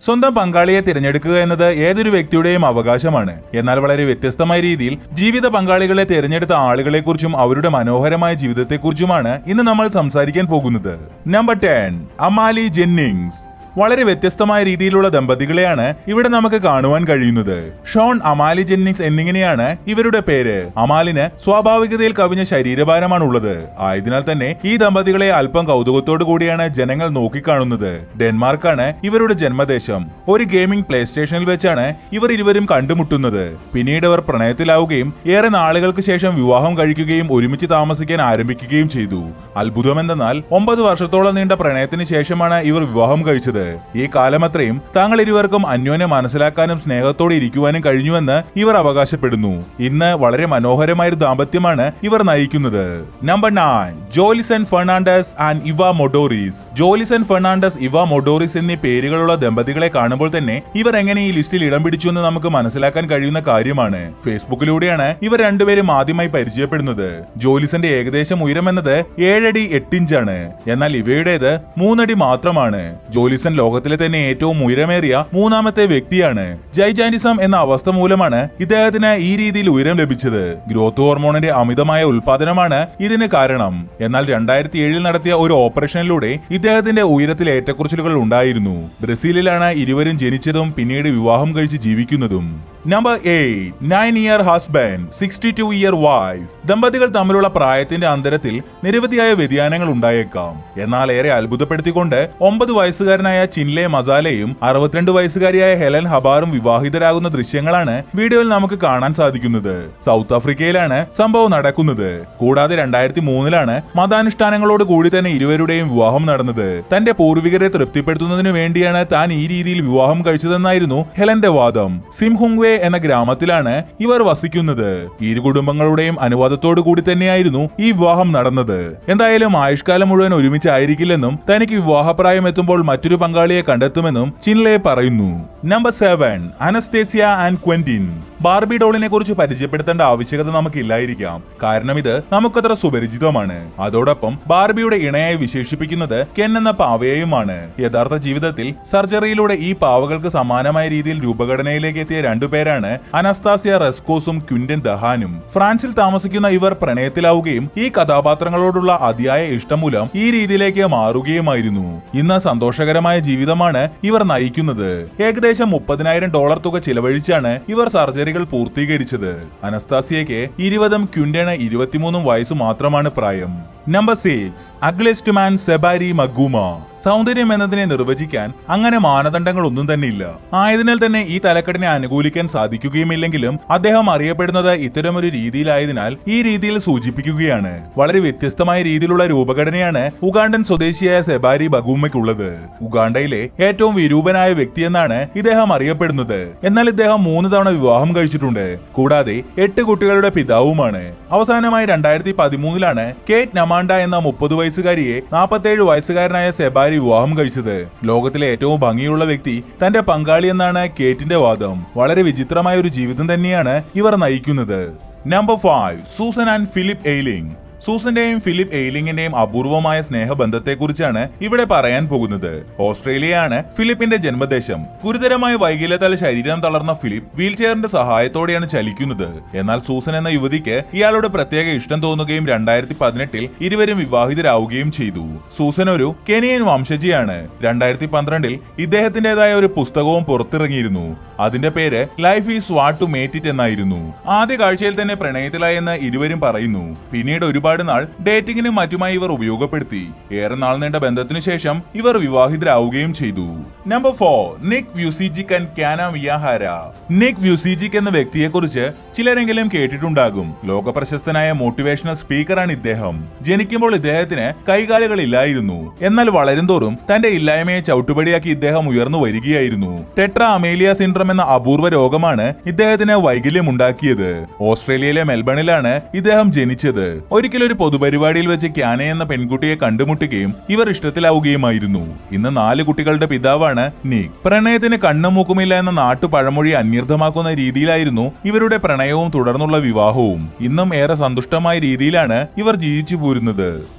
സ്വന്തം പങ്കാളിയെ തിരഞ്ഞെടുക്കുക എന്നത് ഏതൊരു വ്യക്തിയുടെയും അവകാശമാണ് എന്നാൽ വളരെ വ്യത്യസ്തമായ രീതിയിൽ ജീവിത പങ്കാളികളെ തിരഞ്ഞെടുത്ത ആളുകളെക്കുറിച്ചും അവരുടെ മനോഹരമായ ജീവിതത്തെക്കുറിച്ചുമാണ് ഇന്ന് നമ്മൾ സംസാരിക്കാൻ പോകുന്നത് നമ്പർ ടെൻ അമാലി ജെന്നിങ്സ് വളരെ വ്യത്യസ്തമായ രീതിയിലുള്ള ദമ്പതികളെയാണ് ഇവിടെ നമുക്ക് കാണുവാൻ കഴിയുന്നത് ഷോൺ അമാലി ജെന്നിങ്സ് എന്നിങ്ങനെയാണ് ഇവരുടെ പേര് അമാലിന് സ്വാഭാവികതയിൽ കവിഞ്ഞ ശരീരഭാരമാണ് ഉള്ളത് ആയതിനാൽ തന്നെ ഈ ദമ്പതികളെ അല്പം കൗതുകത്തോടു കൂടിയാണ് ജനങ്ങൾ നോക്കിക്കാണുന്നത് ഡെൻമാർക്കാണ് ഇവരുടെ ജന്മദേശം ഒരു ഗെയിമിംഗ് പ്ലേ സ്റ്റേഷനിൽ വെച്ചാണ് ഇവർ ഇരുവരും കണ്ടുമുട്ടുന്നത് പിന്നീട് അവർ പ്രണയത്തിലാവുകയും ഏറെ നാളുകൾക്ക് ശേഷം വിവാഹം കഴിക്കുകയും ഒരുമിച്ച് താമസിക്കാൻ ആരംഭിക്കുകയും ചെയ്തു അത്ഭുതമെന്തെന്നാൽ ഒമ്പത് വർഷത്തോളം നീണ്ട പ്രണയത്തിന് ശേഷമാണ് ഇവർ വിവാഹം കഴിച്ചത് ഈ കാലമത്രയും താങ്കൾ ഇരുവർക്കും അന്യോന്യം മനസ്സിലാക്കാനും സ്നേഹത്തോടെ ഇരിക്കുവാനും കഴിഞ്ഞുവെന്ന് ഇവർ അവകാശപ്പെടുന്നു ഇന്ന് വളരെ മനോഹരമായ ഒരു ദാമ്പത്യമാണ് ഇവർ നയിക്കുന്നത് നമ്പർ നയൻ ജോലിസൺ ഫെർണാണ്ടസ് ആൻഡ് ഇവ മൊഡോറിസ് ജോലിസൺ ഫെർണാണ്ടസ് ഇവ മൊഡോറിസ് എന്നീ പേരുകളുള്ള ദമ്പതികളെ കാണുമ്പോൾ തന്നെ ഇവർ എങ്ങനെ ഈ ലിസ്റ്റിൽ ഇടം പിടിച്ചു എന്ന് നമുക്ക് മനസ്സിലാക്കാൻ കഴിയുന്ന കാര്യമാണ് ഫേസ്ബുക്കിലൂടെയാണ് ഇവർ രണ്ടുപേരും ആദ്യമായി പരിചയപ്പെടുന്നത് ജോലിസന്റെ ഏകദേശം ഉയരം എന്നത് ഏഴടി എട്ടിഞ്ചാണ് എന്നാൽ ഇവയുടേത് മൂന്നടി മാത്രമാണ് ജോലിസൺ ലോകത്തിലെ തന്നെ ഏറ്റവും ഉയരമേറിയ മൂന്നാമത്തെ വ്യക്തിയാണ് ജൈജാനിസം എന്ന അവസ്ഥ മൂലമാണ് ഇദ്ദേഹത്തിന് ഈ രീതിയിൽ ഉയരം ലഭിച്ചത് ഗ്രോത്ത് ഹോർമോണിന്റെ അമിതമായ ഉൽപാദനമാണ് ഇതിന് കാരണം എന്നാൽ രണ്ടായിരത്തി ഏഴിൽ നടത്തിയ ഒരു ഓപ്പറേഷനിലൂടെ ഇദ്ദേഹത്തിന്റെ ഉയരത്തിൽ ഏറ്റക്കുറച്ചിലുകൾ ഉണ്ടായിരുന്നു ബ്രസീലിലാണ് ഇരുവരും ജനിച്ചതും പിന്നീട് വിവാഹം കഴിച്ച് ജീവിക്കുന്നതും number eight nine year husband sixty two year wife ദമ്പതികൾ തമ്മിലുള്ള പ്രായത്തിന്റെ അന്തരത്തിൽ നിരവധിയായ വ്യതിയാനങ്ങൾ ഉണ്ടായേക്കാം എന്നാൽ ഏറെ അത്ഭുതപ്പെടുത്തിക്കൊണ്ട് ഒമ്പത് വയസ്സുകാരനായ ചിൻലെ മസാലയും അറുപത്തിരണ്ട് വയസ്സുകാരിയായ ഹെലൻ ഹബാറും വിവാഹിതരാകുന്ന ദൃശ്യങ്ങളാണ് വീഡിയോയിൽ നമുക്ക് കാണാൻ സാധിക്കുന്നത് സൗത്ത് ആഫ്രിക്കയിലാണ് സംഭവം നടക്കുന്നത് കൂടാതെ രണ്ടായിരത്തി മൂന്നിലാണ് മതാനുഷ്ഠാനങ്ങളോട് കൂടി തന്നെ ഇരുവരുടെയും വിവാഹം നടന്നത് തന്റെ പൂർവികരെ തൃപ്തിപ്പെടുത്തുന്നതിന് വേണ്ടിയാണ് താൻ ഈ രീതിയിൽ വിവാഹം കഴിച്ചതെന്നായിരുന്നു ഹെലന്റെ വാദം സിംഹുങ്വേ എന്ന ഗ്രാമത്തിലാണ് ഇവർ വസിക്കുന്നത് ഇരു കുടുംബങ്ങളുടെയും അനുവാദത്തോടു കൂടി തന്നെയായിരുന്നു ഈ വിവാഹം നടന്നത് എന്തായാലും ആയുഷ്കാലം മുഴുവൻ ഒരുമിച്ചായിരിക്കില്ലെന്നും തനിക്ക് വിവാഹപ്രായം എത്തുമ്പോൾ മറ്റൊരു പങ്കാളിയെ കണ്ടെത്തുമെന്നും ചിൻലെ പറയുന്നു number seven Anastasia and Quentin Barbie ഡോളിനെ കുറിച്ച് പരിചയപ്പെടുത്തേണ്ട ആവശ്യകത നമുക്കില്ലായിരിക്കാം കാരണം ഇത് നമുക്കത്ര സുപരിചിതമാണ് അതോടൊപ്പം ബാർബിയുടെ ഇണയായി വിശേഷിപ്പിക്കുന്നത് കെൻ എന്ന പാവയെയുമാണ് യഥാർത്ഥ ജീവിതത്തിൽ സർജറിയിലൂടെ ഈ പാവകൾക്ക് സമാനമായ രീതിയിൽ രൂപഘടനയിലേക്ക് എത്തിയ രണ്ടുപേരാണ് അനസ്താസിയ റെസ്കോസും ക്വിന്റൻ ദഹാനും ഫ്രാൻസിൽ താമസിക്കുന്ന ഇവർ പ്രണയത്തിലാവുകയും ഈ കഥാപാത്രങ്ങളോടുള്ള അതിയായ ഇഷ്ടം മൂലം ഈ രീതിയിലേക്ക് മാറുകയുമായിരുന്നു ഇന്ന് സന്തോഷകരമായ ജീവിതമാണ് ഇവർ നയിക്കുന്നത് ഏകദേശം മുപ്പതിനായിരം ഡോളർ തുക ചിലവഴിച്ചാണ് ഇവർ സർജറികൾ പൂർത്തീകരിച്ചത് അനസ്താസിയയ്ക്ക് ഇരുപതും ക്വിന്റന് ഇരുപത്തിമൂന്നും വയസ്സു മാത്രമാണ് പ്രായം നമ്പർ സിക്സ് അഗ്ലിസ്റ്റ് മാൻ സെബാരി മഗൂമ സൗന്ദര്യം എന്നതിനെ നിർവചിക്കാൻ അങ്ങനെ മാനദണ്ഡങ്ങൾ ഒന്നും തന്നെ ഇല്ല ആയതിനാൽ തന്നെ ഈ തലക്കെട്ടിനെ അനുകൂലിക്കാൻ സാധിക്കുകയുമില്ലെങ്കിലും അദ്ദേഹം അറിയപ്പെടുന്നത് ഇത്തരമൊരു രീതിയിലായതിനാൽ ഈ രീതിയിൽ സൂചിപ്പിക്കുകയാണ് വളരെ വ്യത്യസ്തമായ രീതിയിലുള്ള രൂപഘടനയാണ് ഉഗാണ്ടൻ സ്വദേശിയായ സെബാരി ബഗൂമയ്ക്കുള്ളത് ഉഗാണ്ടയിലെ ഏറ്റവും വിരൂപനായ വ്യക്തിയെന്നാണ് ഇദ്ദേഹം അറിയപ്പെടുന്നത് എന്നാൽ ഇദ്ദേഹം മൂന്ന് തവണ വിവാഹം കഴിച്ചിട്ടുണ്ട് കൂടാതെ എട്ട് കുട്ടികളുടെ പിതാവുമാണ് അവസാനമായി രണ്ടായിരത്തി പതിമൂന്നിലാണ് കേറ്റ് നമാൻഡ എന്ന മുപ്പത് വയസ്സുകാരിയെ നാൽപ്പത്തേഴ് വയസ്സുകാരനായ സെബാരി വിവാഹം കഴിച്ചത് ലോകത്തിലെ ഏറ്റവും ഭംഗിയുള്ള വ്യക്തി തന്റെ പങ്കാളി എന്നാണ് കേറ്റിന്റെ വാദം വളരെ വിചിത്രമായ ഒരു ജീവിതം തന്നെയാണ് ഇവർ നയിക്കുന്നത് number five Susan and Philip എയ്ലിംഗ് സൂസന്റെയും ഫിലിപ്പ് എയ്ലിംഗിന്റെയും അപൂർവമായ സ്നേഹബന്ധത്തെക്കുറിച്ചാണ് ഇവിടെ പറയാൻ പോകുന്നത് ഓസ്ട്രേലിയയാണ് ഫിലിപ്പിന്റെ ജന്മദേശം ഗുരുതരമായ വൈകല്യത്താൽ ശരീരം തളർന്ന ഫിലിപ്പ് വീൽചെയറിന്റെ സഹായത്തോടെയാണ് ചലിക്കുന്നത് എന്നാൽ സൂസൻ എന്ന യുവതിക്ക് ഇയാളുടെ പ്രത്യേക ഇഷ്ടം തോന്നുകയും രണ്ടായിരത്തി പതിനെട്ടിൽ ഇരുവരും വിവാഹിതരാവുകയും ചെയ്തു സൂസൻ ഒരു കെനിയൻ വംശജിയാണ് രണ്ടായിരത്തി പന്ത്രണ്ടിൽ ഇദ്ദേഹത്തിന്റേതായ ഒരു പുസ്തകവും പുറത്തിറങ്ങിയിരുന്നു അതിന്റെ പേര് life is what to mate it എന്നായിരുന്നു ആദ്യ കാഴ്ചയിൽ തന്നെ പ്രണയത്തിലായെന്ന് ഇരുവരും പറയുന്നു പിന്നീട് ഒരുപാട് നാൾ ഡേറ്റിംഗിനും മറ്റുമായി ഇവർ ഉപയോഗപ്പെടുത്തി ഏറെ നാൾ നീണ്ട ബന്ധത്തിനു ശേഷം ഇവർ വിവാഹിതരാവുകയും ചെയ്തു number four Nick Vujicic and Kanae Miyahara Nick Vujicic എന്ന വ്യക്തിയെക്കുറിച്ച് ചിലരെങ്കിലും കേട്ടിട്ടുണ്ടാകും ലോക പ്രശസ്തനായ മോട്ടിവേഷണൽ സ്പീക്കറാണ് ഇദ്ദേഹം ജനിക്കുമ്പോൾ ഇദ്ദേഹത്തിന് കൈകാലുകൾ ഇല്ലായിരുന്നു എന്നാൽ വളരുംതോറും തന്റെ ഇല്ലായ്മയെ ചവിട്ടുപടിയാക്കി ഇദ്ദേഹം ഉയർന്നു വരികയായിരുന്നു ടെട്ര അമേലിയ സിൻഡ്രം എന്ന അപൂർവ രോഗമാണ് ഇദ്ദേഹത്തിന് വൈകല്യം ഉണ്ടാക്കിയത് ഓസ്ട്രേലിയയിലെ മെൽബണിലാണ് ഇദ്ദേഹം ജനിച്ചത് ഒരിക്കൽ ഒരു പൊതുപരിപാടിയിൽ വെച്ച് ക്യാന എന്ന പെൺകുട്ടിയെ കണ്ടുമുട്ടുകയും ഇവർ ഇഷ്ടത്തിലാവുകയുമായിരുന്നു ഇന്ന് നാല് കുട്ടികളുടെ പിതാവാണ് നിക് പ്രണയത്തിന് കണ്ണും മൂക്കുമില്ല എന്ന നാട്ടു പഴമൊഴി അന്യർത്ഥമാക്കുന്ന രീതിയിലായിരുന്നു ഇവരുടെ പ്രണയവും തുടർന്നുള്ള വിവാഹവും ഇന്നും ഏറെ സന്തുഷ്ടമായ രീതിയിലാണ് ഇവർ ജീവിച്ചു പോരുന്നത്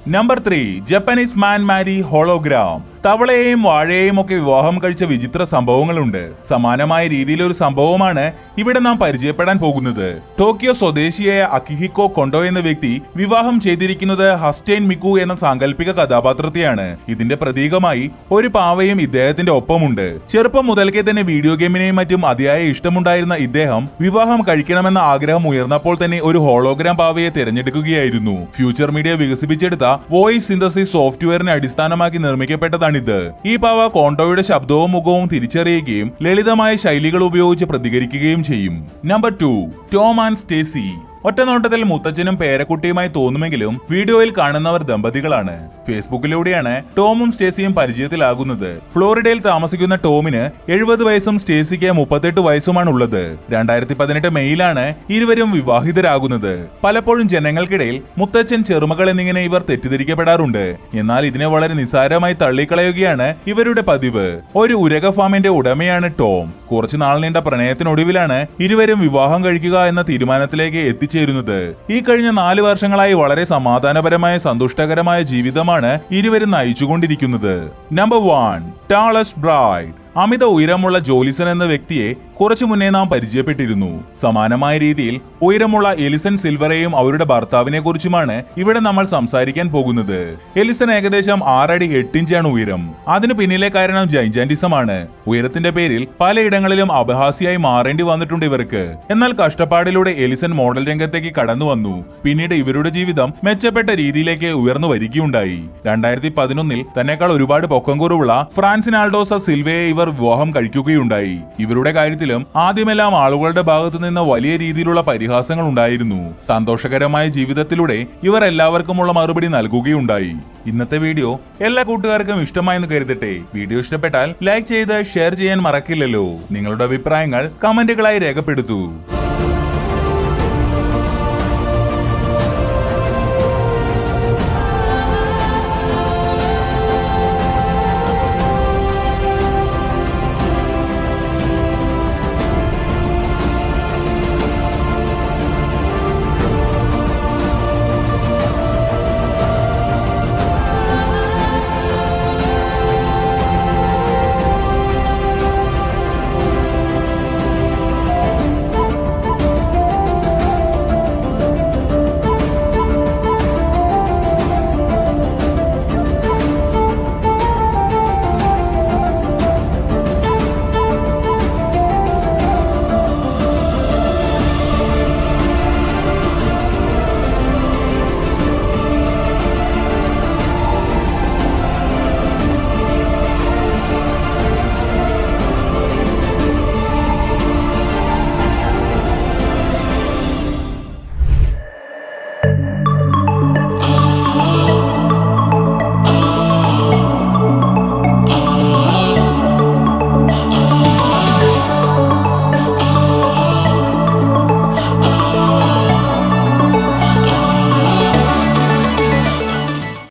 number three Japanese man marry hologram തവളയെയും വാഴയെയും ഒക്കെ വിവാഹം കഴിച്ച വിചിത്ര സംഭവങ്ങളുണ്ട് സമാനമായ രീതിയിൽ ഒരു സംഭവമാണ് ഇവിടെ നാം പരിചയപ്പെടാൻ പോകുന്നത് ടോക്കിയോ സ്വദേശിയായ അക്കിഹിക്കോ കൊണ്ടോ എന്ന വ്യക്തി വിവാഹം ചെയ്തിരിക്കുന്നത് ഹസ്റ്റൈൻ മിക്കു എന്ന സാങ്കല്പിക കഥാപാത്രത്തെയാണ് ഇതിന്റെ പ്രതീകമായി ഒരു പാവയും ഇദ്ദേഹത്തിന്റെ ഒപ്പമുണ്ട് ചെറുപ്പം മുതൽക്കേ തന്നെ വീഡിയോ ഗെയിമിനെയും മറ്റും അതിയായ ഇഷ്ടമുണ്ടായിരുന്ന ഇദ്ദേഹം വിവാഹം കഴിക്കണമെന്ന ആഗ്രഹം ഉയർന്നപ്പോൾ തന്നെ ഒരു ഹോളോഗ്രാം പാവയെ തിരഞ്ഞെടുക്കുകയായിരുന്നു ഫ്യൂച്ചർ മീഡിയ വികസിപ്പിച്ചെടുത്ത വോയിസ് സിന്തസിസ് സോഫ്റ്റ്വെയറിനെ അടിസ്ഥാനമാക്കി നിർമ്മിക്കപ്പെട്ടതാണിത് ഈ പാവ കോണ്ടോയുടെ ശബ്ദവും മുഖവും തിരിച്ചറിയുകയും ലളിതമായ ശൈലികൾ ഉപയോഗിച്ച് പ്രതികരിക്കുകയും ചെയ്യും number two Tom and Stacy ഒറ്റനോട്ടത്തിൽ മുത്തച്ഛനും പേരക്കുട്ടിയുമായി തോന്നുമെങ്കിലും വീഡിയോയിൽ കാണുന്നവർ ദമ്പതികളാണ് ഫേസ്ബുക്കിലൂടെയാണ് ടോമും സ്റ്റേസിയും പരിചയത്തിലാകുന്നത് ഫ്ലോറിഡയിൽ താമസിക്കുന്ന ടോമിന് എഴുപത് വയസ്സും സ്റ്റേസിക്ക് മുപ്പത്തെട്ട് വയസ്സുമാണ് ഉള്ളത് രണ്ടായിരത്തി പതിനെട്ട് മെയ്യിലാണ് ഇരുവരും വിവാഹിതരാകുന്നത് പലപ്പോഴും ജനങ്ങൾക്കിടയിൽ മുത്തച്ഛൻ ചെറുമകൾ എന്നിങ്ങനെ ഇവർ തെറ്റിദ്ധരിക്കപ്പെടാറുണ്ട് എന്നാൽ ഇതിനെ വളരെ നിസ്സാരമായി തള്ളിക്കളയുകയാണ് ഇവരുടെ പതിവ് ഒരു ഉരക ഫാമിന്റെ ഉടമയാണ് ടോം കുറച്ചു നാൾ നീണ്ട പ്രണയത്തിനൊടുവിലാണ് ഇരുവരും വിവാഹം കഴിക്കുക എന്ന തീരുമാനത്തിലേക്ക് എത്തിച്ചേരുന്നത് ഈ കഴിഞ്ഞ നാല് വർഷങ്ങളായി വളരെ സമാധാനപരമായ സന്തുഷ്ടകരമായ ജീവിതമാണ് ഇരുവരും നയിച്ചുകൊണ്ടിരിക്കുന്നത് നമ്പർ വൺ ടാളസ്റ്റ് ബ്രൈഡ് അമിത ഉയരമുള്ള ജോലിസൺ എന്ന വ്യക്തിയെ കുറച്ചു മുന്നേ നാം പരിചയപ്പെട്ടിരുന്നു സമാനമായ രീതിയിൽ ഉയരമുള്ള എലിസൺ സിൽവറേയും അവരുടെ ഭർത്താവിനെ കുറിച്ചുമാണ് ഇവിടെ നമ്മൾ സംസാരിക്കാൻ പോകുന്നത് എലിസൺ ഏകദേശം ആറടി എട്ടിഞ്ചാണ് ഉയരം അതിനു പിന്നിലെ കാരണം ജൈജാന്റിസമാണ് ഉയരത്തിന്റെ പേരിൽ പലയിടങ്ങളിലും അപഹാസ്യായി മാറേണ്ടി വന്നിട്ടുണ്ട് ഇവർക്ക് എന്നാൽ കഷ്ടപ്പാടിലൂടെ എലിസൺ മോഡൽ രംഗത്തേക്ക് കടന്നു വന്നു പിന്നീട് ഇവരുടെ ജീവിതം മെച്ചപ്പെട്ട രീതിയിലേക്ക് ഉയർന്നു വരികയുണ്ടായി രണ്ടായിരത്തി പതിനൊന്നിൽ തന്നെക്കാൾ ഒരുപാട് പൊക്കം കുറവുള്ള ഫ്രാൻസിനാൾഡോസ സിൽവയെ ഇവർ വിവാഹം കഴിക്കുകയുണ്ടായി ഇവരുടെ കാര്യത്തിലും ആദ്യമെല്ലാം ആളുകളുടെ ഭാഗത്തു നിന്ന് വലിയ രീതിയിലുള്ള പരിഹാസങ്ങൾ ഉണ്ടായിരുന്നു സന്തോഷകരമായ ജീവിതത്തിലൂടെ ഇവർ എല്ലാവർക്കുമുള്ള മറുപടി നൽകുകയുണ്ടായി ഇന്നത്തെ വീഡിയോ എല്ലാ കൂട്ടുകാർക്കും ഇഷ്ടമായെന്ന് കരുതട്ടെ വീഡിയോ ഇഷ്ടപ്പെട്ടാൽ ലൈക്ക് ചെയ്ത് ഷെയർ ചെയ്യാൻ മറക്കില്ലല്ലോ നിങ്ങളുടെ അഭിപ്രായങ്ങൾ കമന്റുകളായി രേഖപ്പെടുത്തൂ